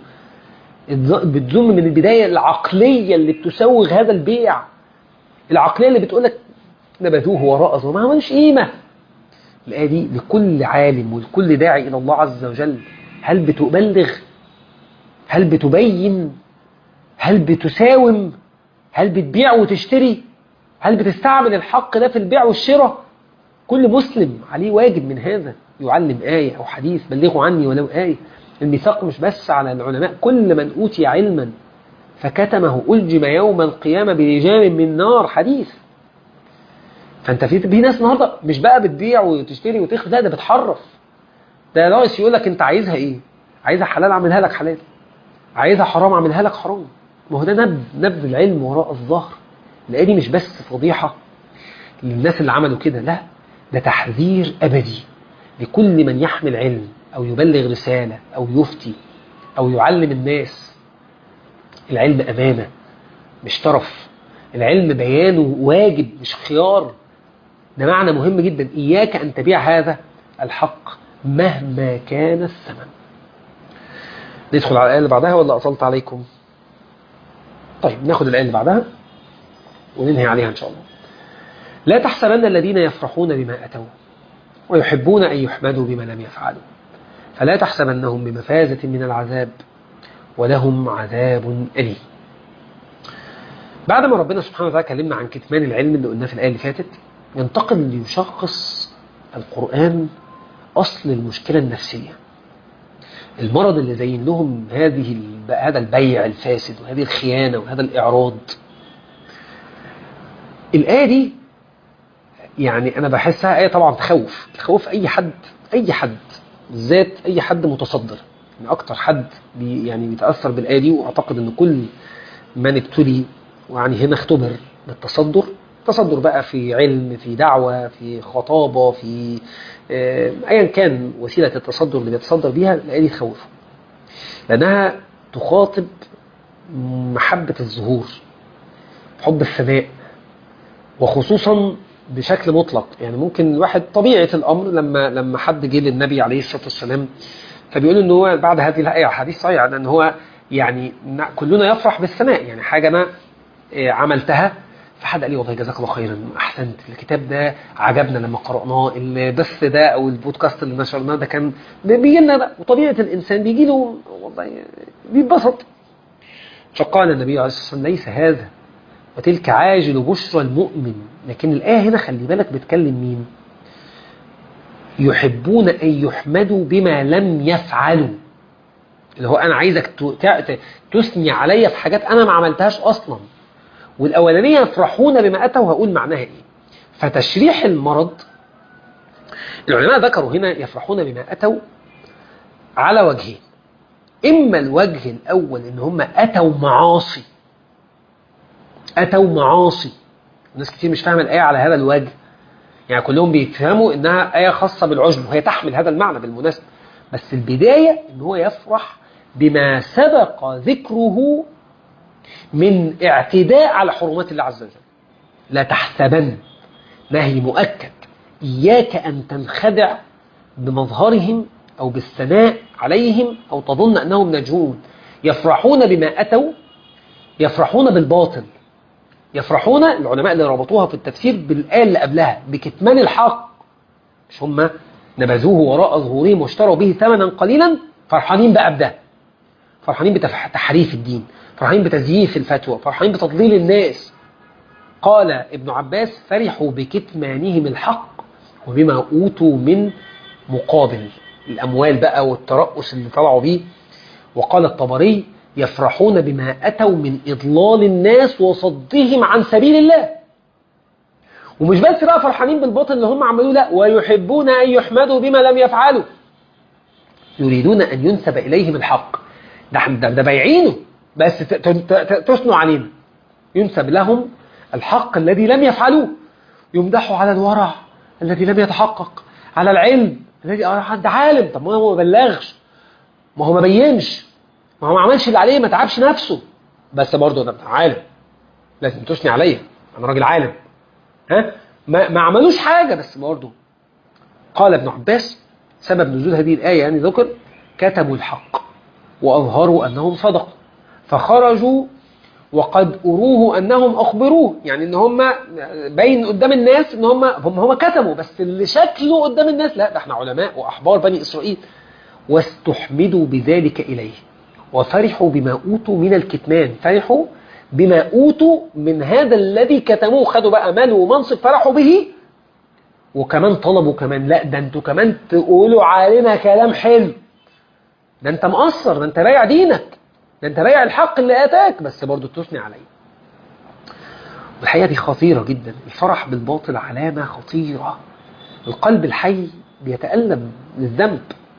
بتذم من البداية العقلية اللي بتسوغ هذا البيع العقلية اللي بتقولك نبذوه وراء ظهره ما ملوش قيمة الآية دي لكل عالم ولكل داعي إلى الله عز وجل هل بتبلغ هل بتبين هل بتساوم هل بتبيع وتشتري هل بتستعمل الحق ده في البيع والشراء كل مسلم عليه واجب من هذا يعلم آية أو حديث بلغوا عني ولو آية الميثاق مش بس على العلماء كل من أوتي علما فكتمه ألجم يوم القيامة بلجام من نار حديث فانت في في ناس النهارده مش بقى بتبيع وتشتري وتخفي لا ده بتحرف ده ناقص يقول لك انت عايزها ايه عايزها حلال اعملها لك حلال عايزها حرام اعملها لك حرام ما هو ده نبذ نبذ العلم وراء الظهر الآية دي مش بس فضيحة للناس اللي عملوا كده لا ده تحذير أبدي لكل من يحمل علم أو يبلغ رسالة أو يفتي أو يعلم الناس العلم أمانة مش طرف العلم بيانه واجب مش خيار ده معنى مهم جدا إياك أن تبيع هذا الحق مهما كان الثمن ندخل على الآية اللي بعدها ولا أصلت عليكم طيب ناخد الآية اللي بعدها وننهي عليها إن شاء الله لا تحسبن الذين يفرحون بما أتوا ويحبون أن يحمدوا بما لم يفعلوا فلا تحسبنهم بمفازة من العذاب ولهم عذاب أليم بعد ما ربنا سبحانه وتعالى كلمنا عن كتمان العلم اللي قلناه في الآية اللي فاتت ينتقل ليشخص القرآن أصل المشكلة النفسية المرض اللي زين لهم هذه هذا البيع الفاسد وهذه الخيانة وهذا الإعراض الآية دي يعني أنا بحسها آية طبعا تخوف تخوف أي حد أي حد بالذات أي حد متصدر يعني أكتر حد بي يعني بيتأثر بالآية دي وأعتقد أن كل من ابتلي ويعني هنا اختبر بالتصدر تصدر بقى في علم في دعوة في خطابة في أيا كان وسيلة التصدر اللي بيتصدر بيها الآية دي تخوفه لأنها تخاطب محبة الظهور حب الثناء وخصوصا بشكل مطلق يعني ممكن الواحد طبيعة الأمر لما لما حد جه للنبي عليه الصلاة والسلام فبيقول إن هو بعد هذه الآية حديث صحيح أن هو يعني كلنا يفرح بالثناء يعني حاجة أنا عملتها فحد قال لي والله جزاك الله خيرا احسنت الكتاب ده عجبنا لما قرأناه البث ده او البودكاست اللي نشرناه ده كان بيجي لنا وطبيعه الانسان بيجي له والله بيتبسط فقال النبي عليه الصلاه والسلام ليس هذا وتلك عاجل بشرى المؤمن لكن الايه هنا خلي بالك بتكلم مين يحبون ان يحمدوا بما لم يفعلوا اللي هو انا عايزك تثني عليا في حاجات انا ما عملتهاش اصلا والأولانية يفرحون بما أتوا هقول معناها إيه فتشريح المرض العلماء ذكروا هنا يفرحون بما أتوا على وجهين إما الوجه الأول إن هم أتوا معاصي أتوا معاصي الناس كتير مش فاهمة الآية على هذا الوجه يعني كلهم بيفهموا إنها آية خاصة بالعجب وهي تحمل هذا المعنى بالمناسبة بس البداية إن هو يفرح بما سبق ذكره من اعتداء على حرمات الله عز وجل لا تحسبن نهي مؤكد إياك أن تنخدع بمظهرهم أو بالثناء عليهم أو تظن أنهم نجون يفرحون بما أتوا يفرحون بالباطل يفرحون العلماء اللي ربطوها في التفسير بالآية اللي قبلها بكتمان الحق مش هم نبذوه وراء ظهورهم واشتروا به ثمنا قليلا فرحانين بقى بده فرحانين بتحريف الدين فرحانين بتزييف الفتوى فرحانين بتضليل الناس قال ابن عباس فرحوا بكتمانهم الحق وبما أوتوا من مقابل الأموال بقى والترأس اللي طلعوا بيه وقال الطبري يفرحون بما أتوا من إضلال الناس وصدهم عن سبيل الله ومش بس بقى فرحانين بالباطل اللي هم عملوه لا ويحبون أن يحمدوا بما لم يفعلوا يريدون أن ينسب إليهم الحق ده ده, ده بايعينه بس تثنوا علينا ينسب لهم الحق الذي لم يفعلوه يمدحوا على الورع الذي لم يتحقق على العلم الذي حد عالم طب ما هو ما بلغش ما هو ما بينش ما هو ما عملش اللي عليه ما تعبش نفسه بس برضه انا عالم لازم تثني عليا انا راجل عالم ها ما, ما عملوش حاجه بس برضه قال ابن عباس سبب نزول هذه الايه يعني ذكر كتبوا الحق واظهروا انهم صدقوا فخرجوا وقد أروه أنهم أخبروه يعني إن هم باين قدام الناس إن هم هم هم كتبوا بس اللي شكله قدام الناس لا ده احنا علماء وأحبار بني إسرائيل واستحمدوا بذلك إليه وفرحوا بما أوتوا من الكتمان فرحوا بما أوتوا من هذا الذي كتموه خدوا بقى مال ومنصب فرحوا به وكمان طلبوا كمان لا ده انتوا كمان تقولوا علينا كلام حلو ده انت مقصر ده انت بايع دينك ده انت بايع الحق اللي اتاك بس برضه تثني عليه والحقيقه دي خطيره جدا الفرح بالباطل علامه خطيره القلب الحي بيتألم للذنب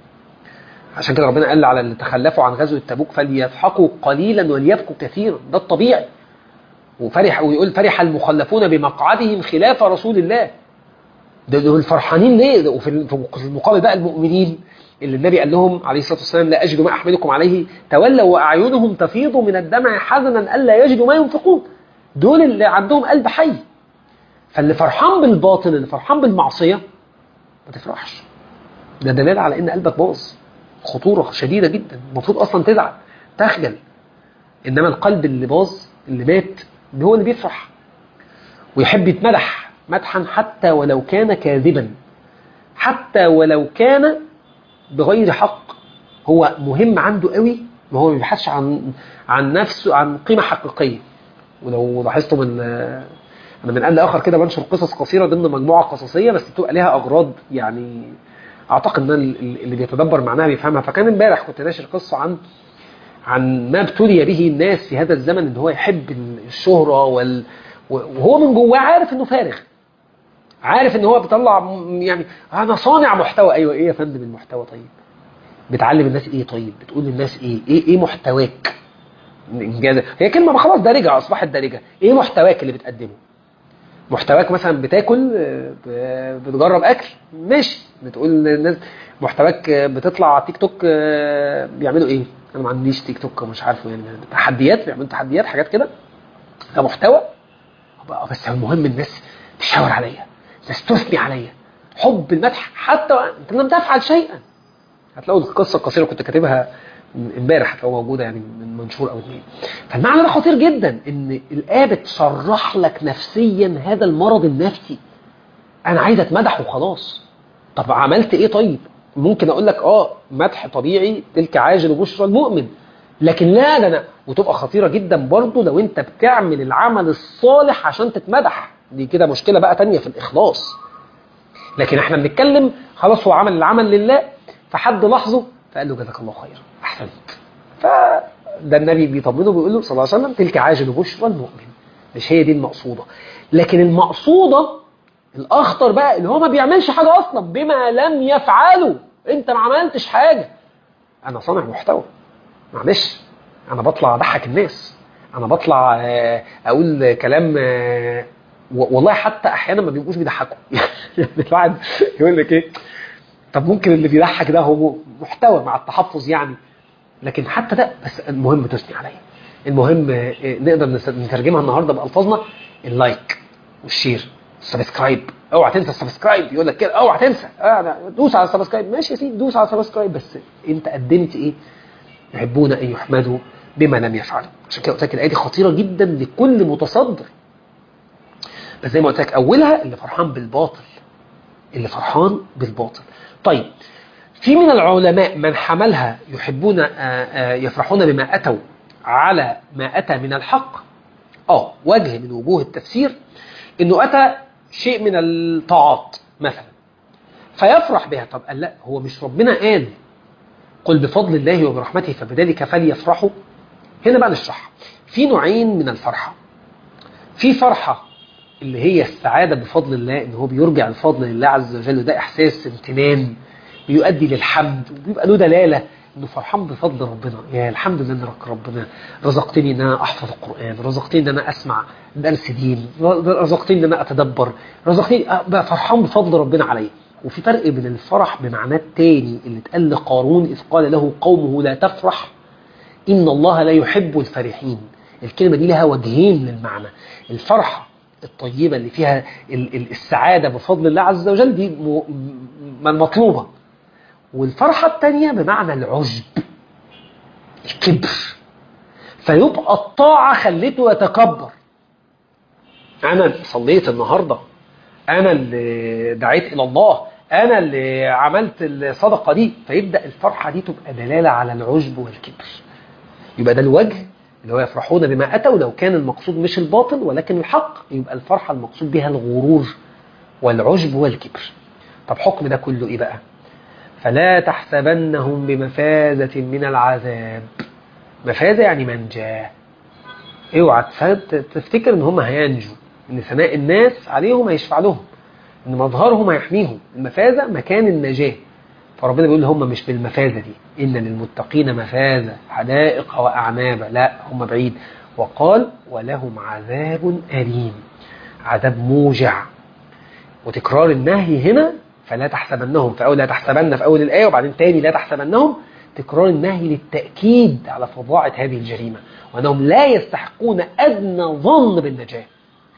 عشان كده ربنا قال على اللي تخلفوا عن غزوه تبوك فليضحكوا قليلا وليبكوا كثيرا ده الطبيعي وفرح ويقول فرح المخلفون بمقعدهم خلاف رسول الله ده دول فرحانين ليه وفي المقابل بقى المؤمنين اللي النبي قال لهم عليه الصلاه والسلام لا اجد ما احملكم عليه تولوا واعينهم تفيض من الدمع حزنا الا يجدوا ما ينفقون دول اللي عندهم قلب حي فاللي فرحان بالباطل اللي فرحان بالمعصيه ما تفرحش ده دليل على ان قلبك باظ خطوره شديده جدا المفروض اصلا تزعل تخجل انما القلب اللي باظ اللي مات هو اللي بيفرح ويحب يتمدح مدحا حتى ولو كان كاذبا حتى ولو كان بغير حق هو مهم عنده قوي ما هو ما بيبحثش عن عن نفسه عن قيمه حقيقيه ولو لاحظتم ان انا من آن لاخر كده بنشر قصص قصيره ضمن مجموعه قصصيه بس بتبقى ليها اغراض يعني اعتقد ان اللي بيتدبر معناها بيفهمها فكان امبارح كنت ناشر قصه عن عن ما ابتلي به الناس في هذا الزمن ان هو يحب الشهره وال وهو من جواه عارف انه فارغ عارف ان هو بيطلع يعني انا صانع محتوى ايوه ايه يا فندم المحتوى طيب بتعلم الناس ايه طيب بتقول للناس ايه ايه ايه محتواك انجاز هي كلمه ما خلاص دارجه اصبحت دارجه ايه محتواك اللي بتقدمه محتواك مثلا بتاكل بتجرب اكل ماشي بتقول للناس محتواك بتطلع على تيك توك بيعملوا ايه انا ما عنديش تيك توك ومش عارفه يعني تحديات بيعملوا تحديات حاجات كده ده محتوى بس المهم الناس تشاور عليا الناس تثني عليا حب المدح حتى انت لم تفعل شيئا هتلاقوا القصه القصيره كنت كاتبها امبارح هتلاقوها موجوده يعني من منشور او اثنين فالمعنى ده خطير جدا ان الايه بتشرح لك نفسيا هذا المرض النفسي انا عايز اتمدح وخلاص طب عملت ايه طيب ممكن اقول لك اه مدح طبيعي تلك عاجل بشرى المؤمن لكن لا ده انا وتبقى خطيره جدا برضه لو انت بتعمل العمل الصالح عشان تتمدح دي كده مشكله بقى تانية في الاخلاص لكن احنا بنتكلم خلاص هو عمل العمل لله فحد لاحظه فقال له جزاك الله خيرا احسنت فده النبي بيطمنه بيقول له صلى الله عليه وسلم تلك عاجل بشرى المؤمن مش هي دي المقصوده لكن المقصوده الاخطر بقى اللي هو ما بيعملش حاجه اصلا بما لم يفعله انت ما عملتش حاجه انا صانع محتوى معلش انا بطلع اضحك الناس انا بطلع اقول كلام والله حتى احيانا ما بيبقوش بيضحكوا يعني الواحد يقول لك ايه طب ممكن اللي بيضحك ده هو محتوى مع التحفظ يعني لكن حتى ده بس المهم تثني عليا المهم نقدر نترجمها النهارده بالفاظنا اللايك والشير السبسكرايب اوعى تنسى السبسكرايب يقول لك كده اوعى تنسى دوس على السبسكرايب ماشي يا سيدي دوس على السبسكرايب بس انت قدمت ايه يحبون ان يحمدوا بما لم يفعلوا عشان كده قلت لك الايه دي خطيره جدا لكل متصدر بس زي ما قلت لك اولها اللي فرحان بالباطل اللي فرحان بالباطل طيب في من العلماء من حملها يحبون يفرحون بما اتوا على ما اتى من الحق اه وجه من وجوه التفسير انه اتى شيء من الطاعات مثلا فيفرح بها طب قال لا هو مش ربنا قال قل بفضل الله وبرحمته فبذلك فليفرحوا هنا بقى نشرح في نوعين من الفرحة في فرحة اللي هي السعادة بفضل الله ان هو بيرجع الفضل لله عز وجل وده احساس امتنان بيؤدي للحمد وبيبقى له دلالة انه فرحان بفضل ربنا يا الحمد لله انك ربنا رزقتني ان انا احفظ القرآن رزقتني ان انا اسمع درس دين رزقتني ان انا اتدبر رزقتني ابقى فرحان بفضل ربنا عليا وفي فرق بين الفرح بمعناه التاني اللي اتقال لقارون إذ قال له قومه لا تفرح إن الله لا يحب الفرحين الكلمة دي لها وجهين للمعنى الفرحة الطيبة اللي فيها السعادة بفضل الله عز وجل دي المطلوبة والفرحة التانية بمعنى العجب الكبر فيبقى الطاعة خليته يتكبر أنا صليت النهاردة أنا اللي دعيت إلى الله أنا اللي عملت الصدقة دي فيبدأ الفرحة دي تبقى دلالة على العجب والكبر يبقى ده الوجه اللي هو يفرحون بما أتوا لو كان المقصود مش الباطل ولكن الحق يبقى الفرحة المقصود بها الغرور والعجب والكبر طب حكم ده كله إيه بقى فلا تحسبنهم بمفازة من العذاب مفازة يعني منجاه اوعى تفتكر ان هم هينجوا ان ثناء الناس عليهم هيشفع لهم ان مظهرهم هيحميهم المفازة مكان النجاة فربنا بيقول هم مش بالمفازة دي إن للمتقين مفازة حدائق وأعنابا لا هم بعيد وقال ولهم عذاب أليم عذاب موجع وتكرار النهي هنا فلا تحسبنهم في أول لا تحسبن في أول الآية وبعدين تاني لا تحسبنهم تكرار النهي للتأكيد على فظاعة هذه الجريمة وأنهم لا يستحقون أدنى ظن بالنجاة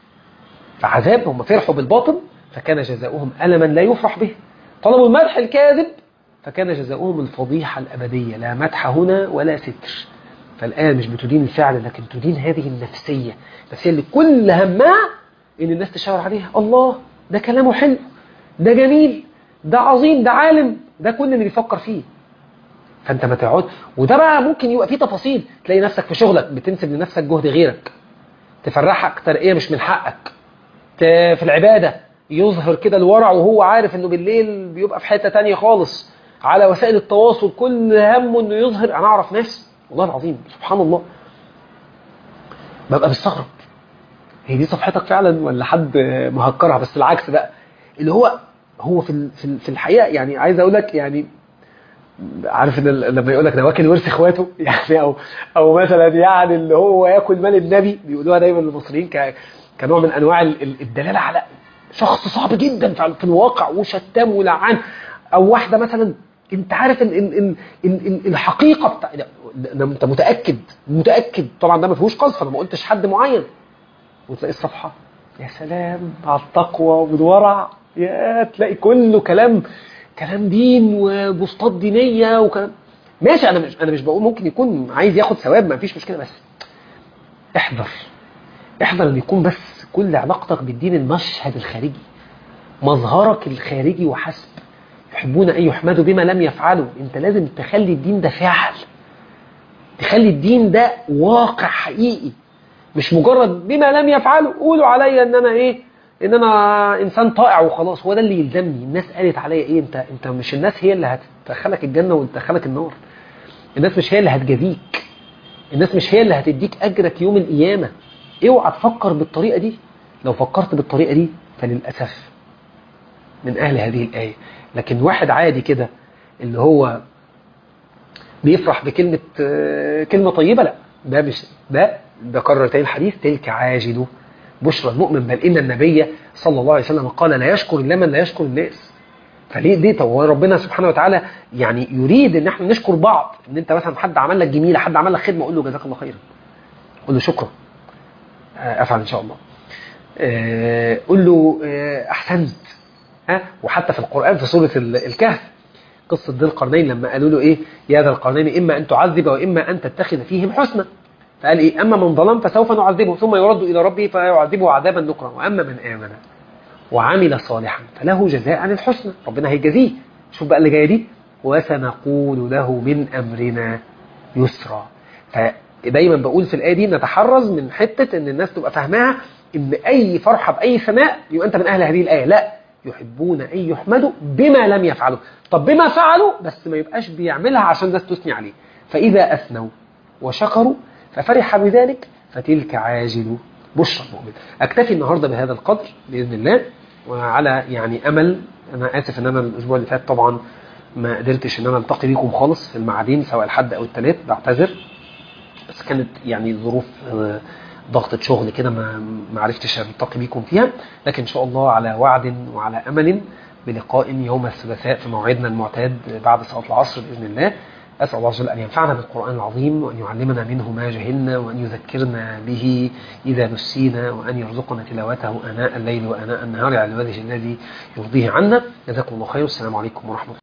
فعذاب هم فرحوا بالباطل فكان جزاؤهم ألما لا يفرح به طلبوا المدح الكاذب فكان جزاؤهم الفضيحة الأبدية لا مدح هنا ولا ستر فالآية مش بتدين الفعل لكن تدين هذه النفسية النفسية اللي كل همها إن الناس تشاور عليها الله ده كلامه حلو ده جميل ده عظيم ده عالم ده كل اللي بيفكر فيه فانت ما تقعد وده بقى ممكن يبقى فيه تفاصيل تلاقي نفسك في شغلك بتنسب لنفسك جهد غيرك تفرحك ترقيه مش من حقك ت- في العباده يظهر كده الورع وهو عارف انه بالليل بيبقى في حته تانية خالص على وسائل التواصل كل همه انه يظهر انا اعرف ناس والله العظيم سبحان الله ببقى مستغرب هي دي صفحتك فعلا ولا حد مهكرها بس العكس بقى اللي هو هو في ال- في ال- في الحقيقه يعني عايز اقول لك يعني عارف ان ال- لما يقول لك ده واكل ورث اخواته يعني او او مثلا يعني اللي هو ياكل مال النبي بيقولوها دايما المصريين ك- كنوع من انواع ال- ال- الدلاله على شخص صعب جدا في في الواقع وشتام ولعان او واحده مثلا انت عارف ال ال ال ال ال الحقيقه بتاع ده ده انت متاكد متاكد طبعا ده ما فيهوش قذف انا ما قلتش حد معين وتلاقي الصفحه يا سلام على التقوى والورع يا تلاقي كله كلام كلام دين وبوستات دينيه وكلام ماشي انا مش انا مش بقول ممكن يكون عايز ياخد ثواب ما فيش مشكله بس احذر احذر ان يكون بس كل علاقتك بالدين المشهد الخارجي مظهرك الخارجي وحسب يحبون ان يحمدوا بما لم يفعلوا انت لازم تخلي الدين ده فعل تخلي الدين ده واقع حقيقي مش مجرد بما لم يفعلوا قولوا عليا ان انا ايه ان انا انسان طائع وخلاص هو ده اللي يلزمني الناس قالت عليا ايه انت انت مش الناس هي اللي هتدخلك الجنه وتدخلك النار الناس مش هي اللي هتجازيك الناس مش هي اللي هتديك اجرك يوم القيامه اوعى تفكر بالطريقه دي لو فكرت بالطريقه دي فللاسف من اهل هذه الايه لكن واحد عادي كده اللي هو بيفرح بكلمة آه، كلمة طيبة لا ده مش ده ده كرر تاني الحديث تلك عاجل بشرى المؤمن بل إن النبي صلى الله عليه وسلم قال لا يشكر الله من لا يشكر الناس فليه دي طب هو ربنا سبحانه وتعالى يعني يريد ان احنا نشكر بعض ان انت مثلا حد عمل لك جميله حد عمل لك خدمه قول له جزاك الله خيرا قول له شكرا آه، افعل ان شاء الله آه، قول له آه، احسنت ها وحتى في القران في سوره ال- الكهف قصة ذي القرنين لما قالوا له إيه يا ذا القرنين إما أن تعذب وإما أن تتخذ فيهم حسنا فقال إيه أما من ظلم فسوف نعذبه ثم يرد إلى ربه فيعذبه عذابا نكرا وأما من آمن وعمل صالحا فله جزاء عن الحسنى ربنا هيجازيه شوف بقى اللي جايه دي وسنقول له من أمرنا يسرا فدايما بقول في الآية دي نتحرز من حتة إن الناس تبقى فاهماها إن أي فرحة بأي ثناء يبقى أنت من أهل هذه الآية لا يحبون أن يحمدوا بما لم يفعلوا طب بما فعلوا بس ما يبقاش بيعملها عشان الناس تثني عليه فإذا أثنوا وشكروا ففرح بذلك فتلك عاجل بشرى المؤمن أكتفي النهاردة بهذا القدر بإذن الله وعلى يعني أمل أنا آسف إن أنا الأسبوع اللي فات طبعا ما قدرتش إن أنا ألتقي بيكم خالص في المعادين سواء الحد أو الثلاث بعتذر بس كانت يعني ظروف آه، ضغطة شغل كده ما ما عرفتش التقي بيكم فيها لكن ان شاء الله على وعد وعلى امل بلقاء يوم الثلاثاء في موعدنا المعتاد بعد صلاه العصر باذن الله اسال الله عز وجل ان ينفعنا بالقران العظيم وان يعلمنا منه ما جهلنا وان يذكرنا به اذا نسينا وان يرزقنا تلاوته اناء الليل واناء النهار على الوجه الذي يرضيه عنا جزاكم الله خير والسلام عليكم ورحمه الله